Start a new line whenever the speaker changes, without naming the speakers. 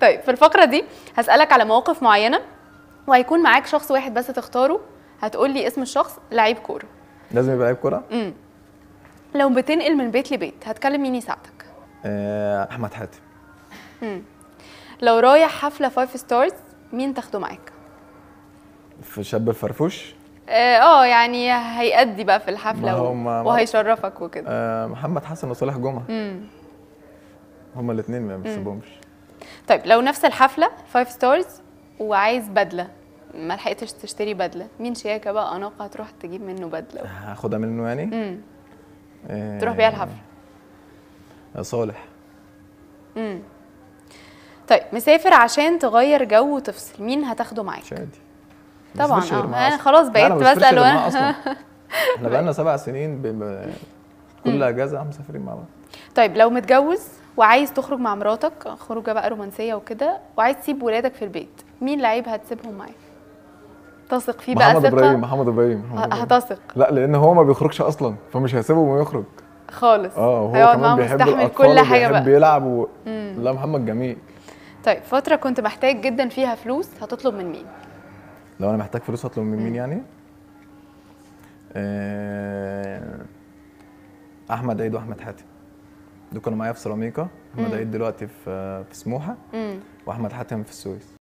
طيب في الفقره دي هسالك على مواقف معينه وهيكون معاك شخص واحد بس تختاره هتقول لي اسم الشخص لعيب كوره
لازم يبقى لعيب كوره
امم لو بتنقل من بيت لبيت هتكلم مين يساعدك
آه، احمد حاتم
لو رايح حفله فايف ستارز مين تاخده معاك
في شاب فرفوش
اه آه، يعني هيأدي بقى في
ما
الحفله
هو
و...
ما- ما-
وهيشرفك وكده
آه، محمد حسن وصالح جمعه
امم
هما الاثنين ما بسيبهمش
طيب لو نفس الحفله فايف ستارز وعايز بدله ما لحقتش تشتري بدله مين شياكه بقى اناقه هتروح تجيب منه بدله
هاخدها منه يعني
امم
آه،
تروح بيها الحفله
آه، صالح
امم طيب مسافر عشان تغير جو وتفصل مين هتاخده معاك
شادي
طبعا
بسافرش غير
اه
معاه
انا
أصلاً.
خلاص
لا،
بقيت
أنا ما بسافرش
بسال
غير معاه
وانا
اصلا احنا بقالنا سبع سنين ب... ب... كل اجازه مسافرين مع بعض
طيب لو متجوز وعايز تخرج مع مراتك خروجه بقى رومانسيه وكده وعايز تسيب ولادك في البيت مين لعيب هتسيبهم معاك تثق فيه بقى
محمد ابراهيم
ثقه
محمد ابراهيم محمد إبراهيم.
هتثق
لا لان هو ما بيخرجش اصلا فمش هيسيبهم ويخرج
خالص
اه هو
هيقعد
كمان
معاهم
بيحب
مستحمل
الاطفال
كل حاجه
وبيحب
بقى
يلعب و... لا محمد جميل
طيب فتره كنت محتاج جدا فيها فلوس هتطلب من مين
لو انا محتاج فلوس اطلب من مين يعني آه، احمد عيد واحمد حاتم دول كانوا معايا في سيراميكا احمد
مم.
عيد دلوقتي في في سموحه
امم
واحمد حاتم في السويس